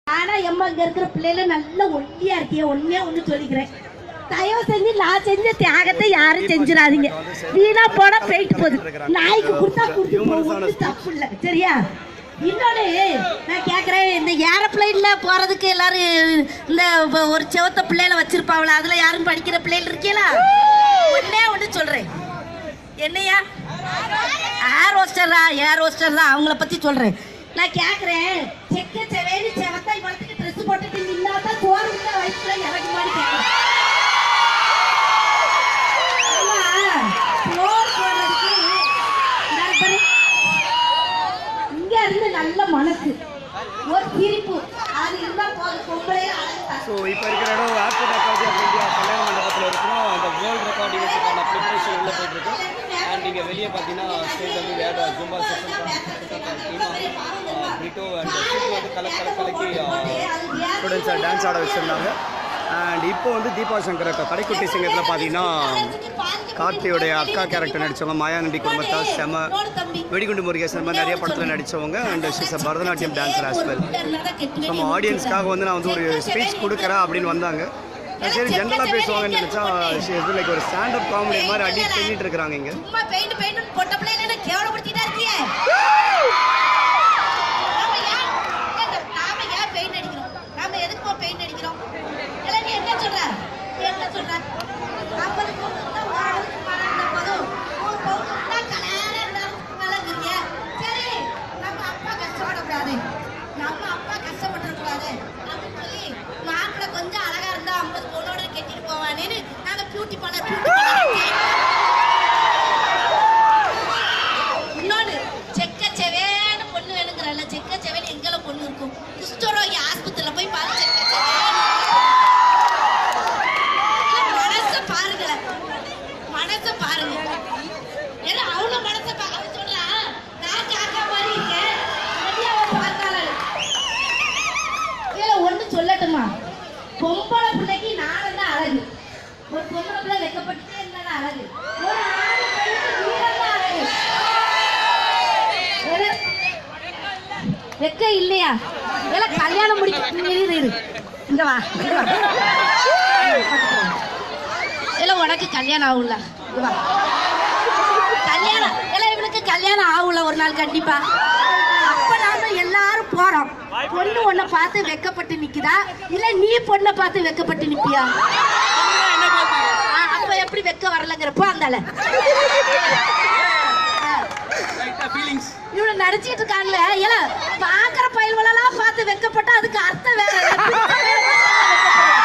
ஆனா எம்மா இங்க இருக்கிற பிள்ளைல நல்ல ஒல்லியா இருக்கிய ஒன்னே ஒண்ணு சொல்லிக்கிறேன் தயவு செஞ்சு நான் செஞ்ச தியாகத்தை யாரும் செஞ்சிடாதீங்க வீணா போனா போயிட்டு போகுது நாய்க்கு கொடுத்தா கொடுத்து போகுது தப்பு இல்ல சரியா இன்னொன்னு நான் கேக்குறேன் இந்த ஏரோப்ளைன்ல போறதுக்கு எல்லாரும் இந்த வ- ஒரு செவத்த பிள்ளைல வச்சிருப்பாங்களா அதுல யாரும் படிக்கிற பிள்ளைகள் இருக்கீங்களா ஒன்னே ஒண்ணு சொல்றேன் என்னையா ஏர் ஹோஸ்டரா ஏர் ஹோஸ்டர் தான் அவங்கள பத்தி சொல்றேன் நான் கேக்குறேன் செக்க செவேலி செவத்தா இவளுக்கு ட்ரெஸ் போட்டுட்டு நின்னாதான் சோறு உள்ள வயிற்றுல இறங்கி மாதிரி கேக்குறேன் ஆமா, சோறு போடுறதுக்கு இந்தாரு பாரு. இங்க இருந்து நல்ல மனசு ஒரு சிரிப்பு அது இருந்தா போதும் பொம்பளையே அழகு ஸோ இப்போ இருக்கிற இடம் ஏர்போர்ட் அத்தாரிட்டி ஆஃப் இந்தியா கல்யாண மண்டபத்தில் இருக்கிறோம் இந்த வேர்ல்டு ரெக்கார்ட் ஈவெண்ட்டுக்கான ப்ரிப்பரேஷன் உள்ள போயிட்டு இருக்கு அண்ட் இங்கே வெளியே பார்த்தீங்கன்னா ஸ்டேட் வந்து வேட Zumba session Brito and shoot வந்து கல கல கலக்கி ஸ்டூடெண்ட்ஸை டான்ஸ் ஆட வச்சுருந்தாங்க அண்ட் இப்போ வந்து தீபா சங்கர் அக்கா கடைக்குட்டி சிங்கத்தில் பார்த்தீங்கன்னா கார்த்தியோடைய அக்கா கேரக்டர் நடித்தவங்க மாயாநண்டி குடும்பத்தா செம வெடிகுண்டு முருகேசன் மாதிரி நிறைய படத்தில் நடித்தவங்க and she's Bharatanatyam dancer as well நம்ம ஆடியன்ஸ்க்காக வந்து நான் வந்து ஒரு ஸ்பீச் கொடுக்குறேன் அப்படின்னு வந்தாங்க நான் சரி ஜென்ரலாக பேசுவாங்கன்னு நினச்சா லைக் ஒரு ஸ்டாண்டப் காமெடி மாதிரி அடி பண்ணிட்டு இருக்கிறாங்க இங்கே சும்மா பெயிண்ட் பெயிண்ட் போட்ட பிள்ளைல என்ன கேவலப்படுத்திட்டா இருக்கியே நாம ஏன் ஏங்க, நாம ஏன் பெயிண்ட் அடிக்கிறோம் நாம எதுக்கு பெயிண்ட் அடிக்கிறோம் இல்ல நீ என்ன சொல்ற நீ என்ன சொல்ற ஐம்பது பவுன் இருந்தா ஓரளவுக்கு பணம் இருந்தா போதும் நூறு பவுன் இருந்தா கல்யாணம் இருந்தாலும் விளங்குறீங்க சரி நம்ம அப்பா கஷ்டப்படக்கூடாது நம்ம அப்பா கஷ்டப்பட்டுறக்கூடாது அப்படின்னு சொல்லி மாப்பிள்ளை கொஞ்சம் அழகா இருந்தா ஐம்பது பவுனோட கெட்டிட்டு போவானேன்னு நாங்க பியூட்டி பண்ண பியூட்டி பண்ண இன்னொன்னு செக்க செவேன்னு பொண்ணு வேணுங்கிறல்ல செக்க செவேன்னு எங்கெல்லாம் பொண்ணு இருக்கும் குஷ்டரோகி ஆஸ்பத்திரியில போய் பாரு செக்க செவேன்னு இல்ல, மனச பாருங்களேன் மனச பாருங்க ஏன்னா அவன மனச பாக்க சொல்றா நான் காக்கா மாதிரி இருக்கேன் சரியாவ பார்த்தாலே இல்ல ஒண்ணு சொல்லட்டுமா பொம்பளை பிள்ளைக்கு நானும் தான் அழகு ஒரு பொம்பளை பிள்ளை வெக்கப்பட்டுட்டே இருந்தா அழகு ஒரு ஆண் பெண்ணுக்கு வீரம் தான் அழகு எது? வெக்க இல்லையா இல்ல கல்யாணம் முடிக்க இரு, இரு. இங்க வா இங்க வா இல்ல உனக்கு கல்யாணம் ஆகும்ல இங்க வா கல்யாணம் இல்ல இவனுக்கு கல்யாணம் ஆகும்ல ஒரு நாள் கண்டிப்பா அப்ப நாம எல்லாரும் போறோம் பொண்ணு உன்னை பார்த்து வெக்கப்பட்டு நிக்குதா இல்ல நீ பொண்ணை பார்த்து வெக்கப்பட்டு நிப்பியா ஆ, அப்ப எப்படி வெக்க வரலங்கிறப்போ அந்தால இவனை நடிச்சிட்டு இருக்காங்கல்ல ஏல பாக்குற பயல்களெல்லாம் பார்த்து வெக்கப்பட்டா அதுக்கு அர்த்தம் வேற பிடிச்ச வேற வெக்கப்படும்.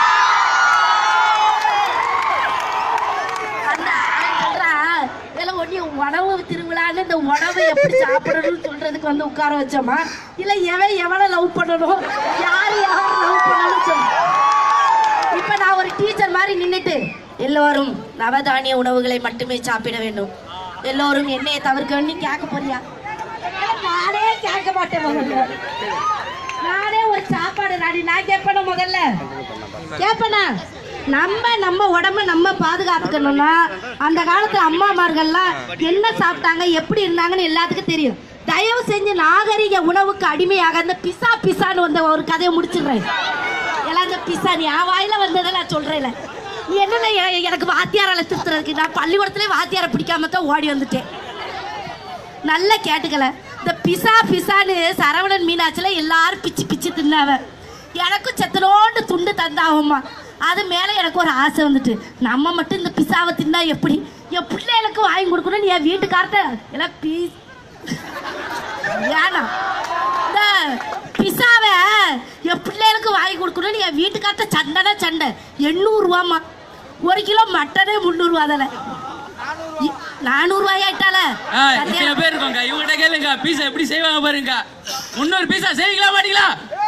அந்த அவன் சொல்றான், ஏல ஒண்ணு உணவு திருவிழான்னு இந்த உணவை எப்படி சாப்பிடணும்னு சொல்றதுக்கு வந்து உட்கார வச்சோமா இல்ல எவன் எவனை லவ் பண்ணணும் யார் யார் லவ் பண்ணணும்னு சொல்லு இப்ப நான் ஒரு டீச்சர் மாதிரி நின்னுட்டு எல்லோரும் நவதானிய உணவுகளை மட்டுமே சாப்பிட வேண்டும் எல்லோரும் எண்ணெயை தவிர்க்க வேண்டும் கேட்க போறியா நானே கேட்க மாட்டேன் முதல்ல நானே ஒரு சாப்பாடு நாடி நான் கேட்பேன முதல்ல கேட்பேனா நம்ம நம்ம உடம்ப நம்ம பாதுகாத்துக்கணும்னா அந்த காலத்துல அம்மாமார்கள்லாம் என்ன சாப்பிட்டாங்க எப்படி இருந்தாங்கன்னு எல்லாத்துக்கும் தெரியும் தயவு செஞ்சு நாகரிக உணவுக்கு அடிமையாக அந்த பிசா பிசான்னு வந்த ஒரு கதையை முடிச்சிடுறேன் எல்லாம் இந்த பிசா நீ என் வாயில வந்ததை நான் சொல்றேன்ல நீ என்ன எனக்கு வாத்தியாரால திருத்துறதுக்கு நான் பள்ளிக்கூடத்திலே வாத்தியாரை பிடிக்காம தான் ஓடி வந்துட்டேன் நல்லா கேட்டுக்கல இந்த பிசா பிசான்னு சரவணன் மீனாட்சியில் எல்லாரும் பிச்சு பிச்சு தின்னாவ எனக்கும் செத்தனோண்டு துண்டு தந்தாகும்மா அது மேலே எனக்கு ஒரு ஆசை வந்துட்டு நம்ம மட்டும் இந்த பிசாவை தின்னா எப்படி என் பிள்ளைகளுக்கு வாங்கி கொடுக்கணும் நீ என் வீட்டுக்கார்ட்ட எல்லாம் பீஸ் ஏன்னா இந்த பிசாவை என் பிள்ளைகளுக்கு வாங்கி கொடுக்கணும் என் வீட்டுக்கார்ட்ட சண்டைனா சண்டை எண்ணூறுரூவாம்மா ஒரு கிலோ மட்டனே முந்நூறுரூவா தானே நானூறுரூவாயாயிட்டால ஆ, இத்தனை பேர் இருக்காங்க இவங்ககிட்ட கேளுங்க பீஸா எப்படி செய்வாங்க பாருங்க முன்னூறு பீஸா செய்வீங்களா மாட்டீங்களா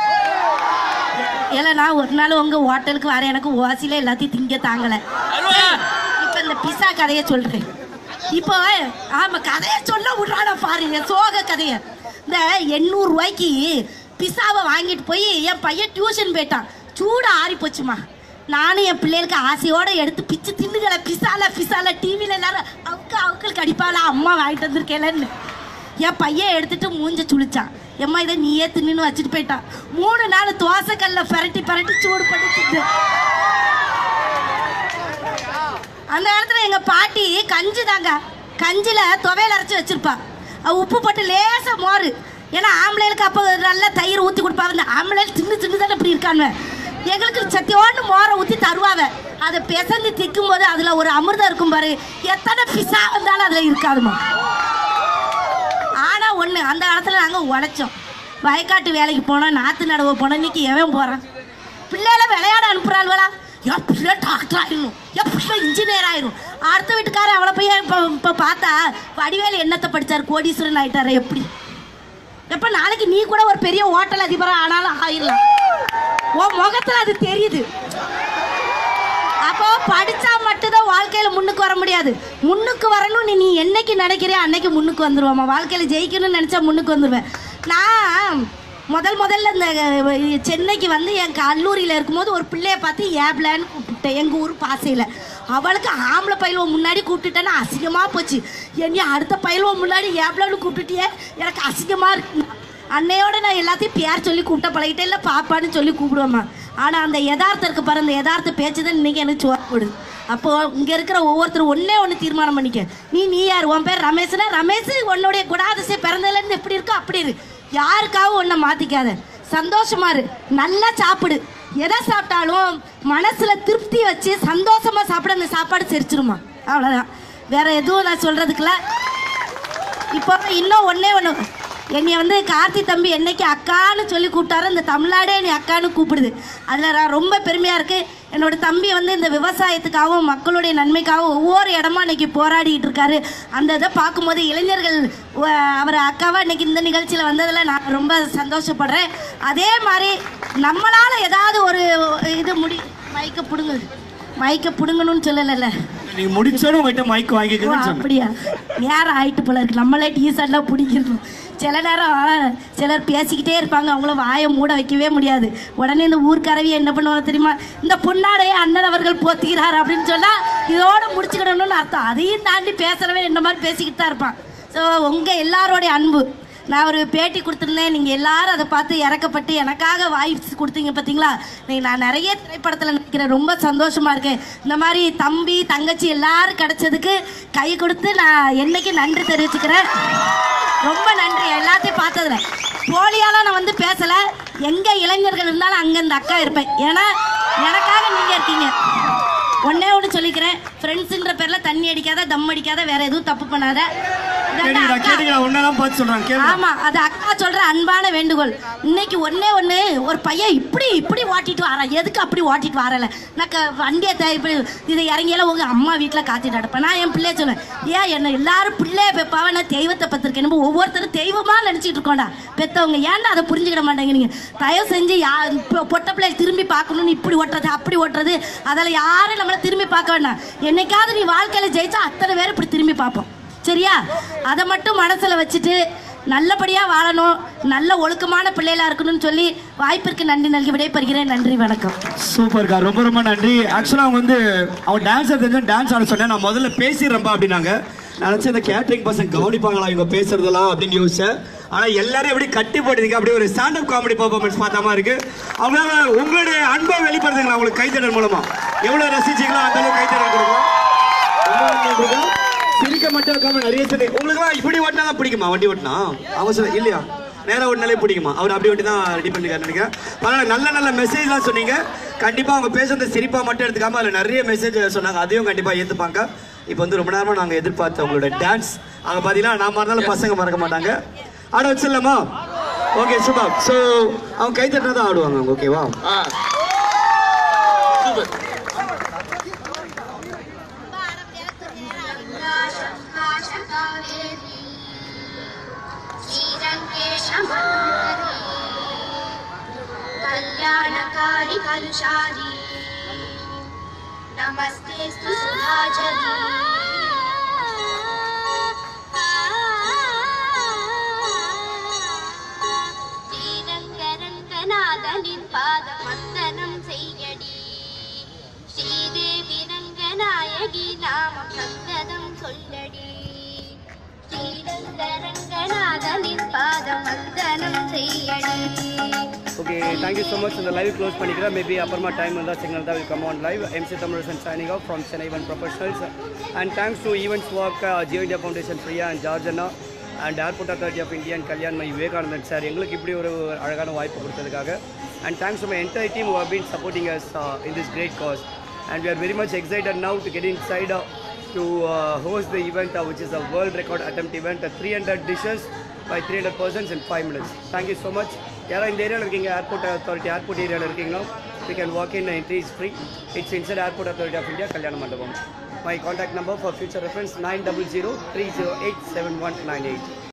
ஏல நான் ஒரு நாள் உங்க ஹோட்டலுக்கு வர எனக்கு ஓசில எல்லாத்தையும் திங்க தாங்கல அருவா இப்ப இந்த பிசா கதையை சொல்றேன் இப்போ ஆமா கதையை சொல்ல விடுறான பாருங்க சோக கதைய இந்த எண்ணூறு ரூபாய்க்கு பிசாவை வாங்கிட்டு போய் என் பையன் டியூஷன் போயிட்டான் சூடு ஆறி போச்சுமா நானும் என் பிள்ளைகளுக்கு ஆசையோட எடுத்து பிச்சு தின்னுக்கல பிசால பிசால டிவில எல்லாரும் அவுக்கு அவுக்களுக்கு அடிப்பால அம்மா வாங்கிட்டு வந்திருக்கேலன்னு என் பையன் எடுத்துட்டு மூஞ்ச சுழிச்சான் எம்மா இதை நீயே தின்னு வச்சுட்டு போயிட்டான் மூணு நாள் தோசைக்கல்ல பரட்டி பரட்டி சூடு பண்ணி தின்னு அந்த காலத்துல எங்க பாட்டி கஞ்சி தாங்க கஞ்சில துவையல் அரைச்சி வச்சிருப்பா அது உப்பு போட்டு லேசா மோர் ஏன்னா ஆம்பளைகளுக்கு அப்போ நல்லா தயிர் ஊற்றி கொடுப்பாங்க இந்த ஆம்பளைகள் தின்னு தின்னு தானே இப்படி இருக்காங்க எங்களுக்கு சத்தியோண்டு மோரை ஊற்றி தருவாங்க அதை பிசைஞ்சு திக்கும் போது அதில் ஒரு அமிர்தம் இருக்கும் பாரு எத்தனை பிசா வந்தாலும் அதில் இருக்காதுமா ஆனால் ஒன்று அந்த காலத்தில் நாங்கள் உழைச்சோம் வயக்காட்டு வேலைக்கு போனோம் நாற்று நடவு போனோம் இன்னைக்கு எவன் போகிறான் பிள்ளைகளை விளையாட அனுப்புறாள்வளா என் பிள்ளை டாக்டர் ஆயிரும் என் பிள்ளை இன்ஜினியர் ஆயிரும் அடுத்த வீட்டுக்காரன் அவளை போய் இப்போ இப்போ பார்த்தா வடிவேலு என்னத்தை படிச்சார் கோடீஸ்வரன் ஆயிட்டாரு எப்படி எப்ப நாளைக்கு நீ கூட ஒரு பெரிய ஹோட்டல் அதிபரா ஆனாலும் ஆயிடலாம் உன் முகத்துல அது தெரியுது அப்போ படிச்சா மட்டும்தான் வாழ்க்கையில முன்னுக்கு வர முடியாது முன்னுக்கு வரணும் நீ நீ என்னைக்கு நினைக்கிறியோ அன்னைக்கு முன்னுக்கு வந்துருவாமா வாழ்க்கையில ஜெயிக்கணும்னு நினைச்சா முன்னுக்கு வந்துருவேன் நான் முதல் முதல்ல இந்த அஹ், சென்னைக்கு வந்து என் கல்லூரியில் இருக்கும்போது ஒரு பிள்ளைய பார்த்து ஏப்லான்னு கூப்பிட்டேன் எங்கள் ஊர் பாசையில் அவளுக்கு ஆம்பளை பயிலுவன் முன்னாடி கூப்பிட்டுட்டேன்னா அசிங்கமாக போச்சு என்னைய அடுத்த பயிலுவன் முன்னாடி ஏப்லான்னு கூப்பிட்டுட்டியே எனக்கு அசிங்கமாக இருக்கு அன்னையோட நான் எல்லாத்தையும் பேர் சொல்லி கூப்பிட்ட பழகிட்டேன் இல்லை பாப்பான்னு சொல்லி கூப்பிடுவேம்மா ஆனால் அந்த யதார்த்தம் இருக்கு பாரு அந்த யதார்த்த பேச்சு தான் இன்னைக்கு எனக்கு சோறு போடுது அப்போ இங்கே இருக்கிற ஒவ்வொருத்தரும் ஒன்னே ஒன்று தீர்மானம் பண்ணிக்க நீ நீ யார் உன் பேர் ரமேஷ்னா ரமேஷ் உன்னுடைய குணாதிசை பிறந்ததுலேருந்து எப்படி இருக்கோ அப்படி இரு யாருக்காகவும் ஒன்றை மாற்றிக்காத சந்தோஷமா இரு நல்லா சாப்பிடு எதை சாப்பிட்டாலும் மனசுல திருப்தி வச்சு சந்தோஷமா சாப்பிட அந்த சாப்பாடு செரிச்சிருமா அவ்வளோதான் வேற எதுவும் நான் சொல்றதுக்குல இப்போ இன்னும் ஒண்ணே ஒன்று என்னை வந்து கார்த்தி தம்பி என்னைக்கு அக்கான்னு சொல்லி கூப்பிட்டாரோ இந்த தமிழ்நாடே என்னை அக்கான்னு கூப்பிடுது அதில் நான் ரொம்ப பெருமையாக இருக்கு என்னோட தம்பி வந்து இந்த விவசாயத்துக்காகவும் மக்களுடைய நன்மைக்காகவும் ஒவ்வொரு இடமா இன்னைக்கு போராடிட்டு இருக்காரு அந்த இதை பார்க்கும்போது இளைஞர்கள் வ- அவர் அக்காவா இன்னைக்கு இந்த நிகழ்ச்சியில் வந்ததில் நான் ரொம்ப சந்தோஷப்படுறேன் அதே மாதிரி நம்மளால ஏதாவது ஒரு இது முடி மைக்க பிடுங்க மைக்க பிடுங்கணும்னு சொல்லலைல்ல நீங்க முடிச்சோட உங்ககிட்ட மைக் ஓ, வாங்கிக்கணும்னு சொன்னேன் அப்படியா நேரம் ஆயிட்டு போல இருக்கு நம்மளே டீசர்ட்லாம் பிடிக்கணும் சில நேரம் சிலர் பேசிக்கிட்டே இருப்பாங்க அவங்கள வாயை மூட வைக்கவே முடியாது உடனே இந்த ஊர்க்காரவி என்ன பண்ணுவாங்க தெரியுமா இந்த பொன்னாடையை அண்ணன் அவர்கள் போத்துகிறார் அப்படின்னு சொன்னா இதோட முடிச்சுக்கிடணும்னு அர்த்தம் அதையும் தாண்டி பேசுறவன் என்ன மாதிரி பேசிக்கிட்டு தான் இருப்பான் ஸோ உங்க எல்லாரோடைய அன்பு நான் ஒரு பேட்டி கொடுத்துருந்தேன் நீங்கள் எல்லாரும் அதை பார்த்து இறக்கப்பட்டு எனக்காக வாய்ஸ் கொடுத்தீங்க பார்த்தீங்களா நீங்கள் நான் நிறைய திரைப்படத்தில் நினைக்கிறேன் ரொம்ப சந்தோஷமா இருக்கேன் இந்த மாதிரி தம்பி தங்கச்சி எல்லாரும் கிடைச்சதுக்கு கை கொடுத்து நான் என்னைக்கு நன்றி தெரிவிச்சுக்கிறேன் ரொம்ப நன்றி எல்லாத்தையும் பார்த்ததுல போலியாலாம் நான் வந்து பேசலை எங்கே இளைஞர்கள் இருந்தாலும் அங்கே இந்த அக்கா இருப்பேன் ஏன்னா எனக்காக நீங்கள் இருக்கீங்க ஒன்னே ஒன்று சொல்லிக்கிறேன் ஃப்ரெண்ட்ஸுன்ற பேரில் தண்ணி அடிக்காத தம் அடிக்காத வேற எதுவும் தப்பு பண்ணாத இதாண்டா கேட்டுக்கடா அக்கா. கேட்டுக்கடா உன்னதான் பார்த்து சொல்றாங்க கேளுங்க ஆமா அது அக்கா சொல்ற அன்பான வேண்டுகோள் இன்னைக்கு ஒண்ணே ஒண்ணு ஒரு பையன் இப்படி இப்படி ஓட்டிட்டு வரான் எதுக்கு அப்படி ஓட்டிட்டு வரல நான் க- வண்டியை த- இப்படி இதை இறங்கியெல்லாம் உங்க அம்மா வீட்டுல காத்திட்டு அடப்பேன் நான் என் பிள்ளைய சொல்லுவேன் ஏன் என்ன எல்லாரும் பிள்ளைய பெப்பாவ நான் தெய்வத்தை பத்திருக்கேன் நம்ம ஒவ்வொருத்தரும் தெய்வமா நினைச்சிட்டு இருக்கோம்டா பெத்தவங்க ஏன்டா அதை புரிஞ்சுக்கிட மாட்டேங்கிறீங்க தயவு செஞ்சு யா பொ- பொட்ட பிள்ளைய திரும்பி பார்க்கணும்னு இப்படி ஓட்டுறது அப்படி ஓட்டுறது அதில் யாரும் நம்மளை திரும்பி பார்க்க வேண்டாம் என்னைக்காவது நீ வாழ்க்கையில ஜெயிச்சா அத்தனை பேர் இப்படி திரும்பி பார்ப்போம் சரியா அதை மட்டும் மனசுல வச்சுட்டு நல்லபடியா வாழணும் நல்ல ஒழுக்கமான பிள்ளைகளா இருக்கணும்னு சொல்லி வாய்ப்பிற்கு நன்றி நல்கி விடைபெறுகிறேன் நன்றி வணக்கம் சூப்பர்க்கா ரொம்ப ரொம்ப நன்றி ஆக்சுவலாக அவங்க வந்து அவங்க டான்ஸர் தெரிஞ்சு டான்ஸ் ஆட சொன்னேன் நான் முதல்ல பேசிடுறேன்பா அப்படின்னாங்க நான் நினச்சேன் இந்த கேட்டரிங் பசங்க கவனிப்பாங்களா இவங்க பேசுறதெல்லாம் அப்படின்னு யோசிச்சேன் ஆனால் எல்லாரும் எப்படி கட்டி போட்டதுக்கு அப்படியே ஒரு ஸ்டாண்டப் காமெடி பர்ஃபார்மன்ஸ் பார்த்த மாதிரி இருக்கு அவங்களால உங்களுடைய அன்பை வெளிப்படுத்துங்களா உங்களுக்கு கைத்தடல் மூலமா எவ்வளோ ரசிச்சீங்களோ அந்த அளவுக்கு கைத்தடல் கொடுக்கும் ரொம்ப நன்றி கொடுக்கும். சிரிக்க மட்டும் இருக்காம நிறைய சரி உங்களுக்குலாம் இப்படி ஓட்டினா தான் பிடிக்குமா வண்டி ஓட்டினா அவசரம் இல்லையா நேரா ஓட்டினாலே பிடிக்குமா அவர் அப்படி ஓட்டி தான் ரெடி பண்ணிருக்காரு நினைக்கிறேன் அதனால நல்ல நல்ல மெசேஜ்லாம் சொன்னீங்க கண்டிப்பா அவங்க பேசுறது சிரிப்பா மட்டும் எடுத்துக்காம அதுல நிறைய மெசேஜ் சொன்னாங்க அதையும் கண்டிப்பா ஏத்துப்பாங்க இப்போ வந்து ரொம்ப நேரமா நாங்க எதிர்பார்த்த உங்களோட டான்ஸ் அங்க பாத்தீங்கன்னா நாம இருந்தாலும் பசங்க மறக்க மாட்டாங்க ஆட வச்சிடலாமா ஓகே சூப்பர் ஸோ அவங்க கை தட்டினா தான் ஆடுவாங்க அவங்க ஓகேவா कल्याणकारि कलुषारी नमस्ते सुधाजली ஸ்ரீரங்கரங்கநாதனின் பாதம் வந்தனம் செய்யடி ஸ்ரீதேவி ரங்கநாயகி நாமம் சந்ததம் சொல்லடி ஸ்ரீரங்க ரங்கநாதனின் பாதம் வந்தனம் செய்யடி ஓகே தேங்க்யூ ஸோ மச் இந்த லைவ் க்ளோஸ் பண்ணிக்கிறேன் மேபி அப்புறமா டைம் வந்தால் சிக்னல் தான் will come on live MC Tamilarasan signing off from Chennai one professionals and thanks to events work Geo India foundation Priya and George அண்ணா and airport authority of India and Kalyan மை Vivekanandan sir எங்களுக்கு இப்படி ஒரு அழகான வாய்ப்பு கொடுத்ததுக்காக and thanks to my entire team have been supporting us in this great cause and we are very much excited now to get inside uh, to uh, host the event uh, which is a world record attempt event uh, 300 dishes by 300 persons in 5 minutes thank you so much யாராவது இந்த ஏரியாவில் இருக்கீங்க airport authority airport ஏரியாவில் இருக்கீங்களோ we can walk in entry is free it's inside airport authority of India Kalyana Mandapam my contact number for future reference nine double zero three zero eight seven one nine eight